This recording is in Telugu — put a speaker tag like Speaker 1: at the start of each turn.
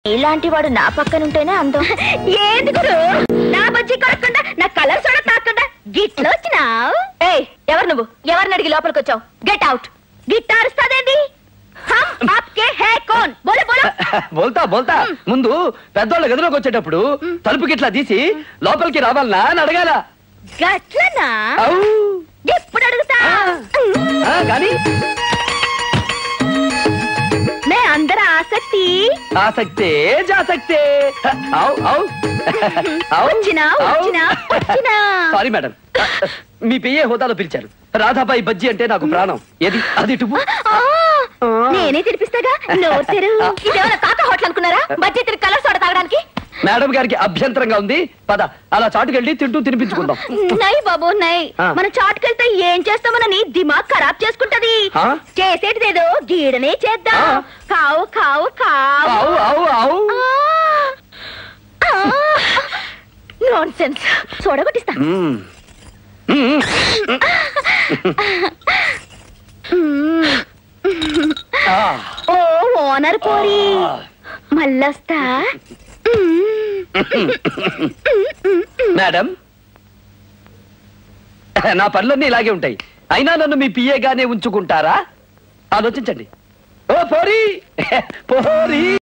Speaker 1: ఇలాంటి వాడు నా పక్కనుంటేనే అందం ఏంది గురు నా బజ్జి కొడకుండా నా కలర్ సోడ తాకుండా గిట్లో వచ్చినావు ఏయ్ ఎవరు నువ్వు ఎవరిని అడిగి లోపలికి వచ్చావు గెట్ అవుట్ గిట్ అరుస్తాదేంది హమ్ ఆప్కే హే కోన్ బోలో బోలో
Speaker 2: బోల్తా బోల్తా ముందు పెద్దోళ్ళ గదిలోకి వచ్చేటప్పుడు తలుపుకి ఇట్లా తీసి లోపలికి రావాలనా అని అడగాల
Speaker 1: గట్లనా
Speaker 2: ఔ.
Speaker 1: ఎప్పుడు అడుగుతా
Speaker 2: ఆ, కానీ
Speaker 1: మే అందర ఆసక్తి
Speaker 2: ఆసక్తే జాసక్తే ఔ, ఔ. ఔ.
Speaker 1: వచ్చినా
Speaker 2: ఔ.
Speaker 1: వచ్చినా వచ్చినా
Speaker 2: సారీ మేడం మీ పిఏ హోదాలో పిలిచారు రాధాబాయి బజ్జీ అంటే నాకు ప్రాణం ఏది అది టుపు
Speaker 1: ఆ, నేనే తినిపిస్తాగా నోరు తెరు ఇదేమైనా కాక హోటల్ అనుకున్నారా బజ్జీ తిరిగి కలర్ సోడ తాగడానికి
Speaker 2: మేడం గారికి అభ్యంతరంగా ఉంది పద అలా చాటుకెళ్ళి తింటూ తినిపించుకుందాం
Speaker 1: నై బాబు నై
Speaker 2: ఆ.
Speaker 1: మన చాటుకెళ్తే ఏం చేస్తామనని దిమాగ్ ఖరాబ్ చేసుకుంటది
Speaker 2: ఆ?
Speaker 1: చేసేటిదేదో గీడనే చేద్దాం
Speaker 2: ఆ.
Speaker 1: కావు కావు కావు
Speaker 2: ఔ, ఔ, ఔ.
Speaker 1: నాన్ సెన్స్ చూడగొట్టిస్తా
Speaker 2: మ్మ్. మ్మ్. ఆ.
Speaker 1: ఓ ఓనర్ పోరి
Speaker 2: ఆ.
Speaker 1: మళ్ళొస్తా
Speaker 2: మేడం నా పనులన్నీ ఇలాగే ఉంటాయి అయినా నన్ను మీ పిఏగానే ఉంచుకుంటారా ఆలోచించండి ఓ పోరి పోరి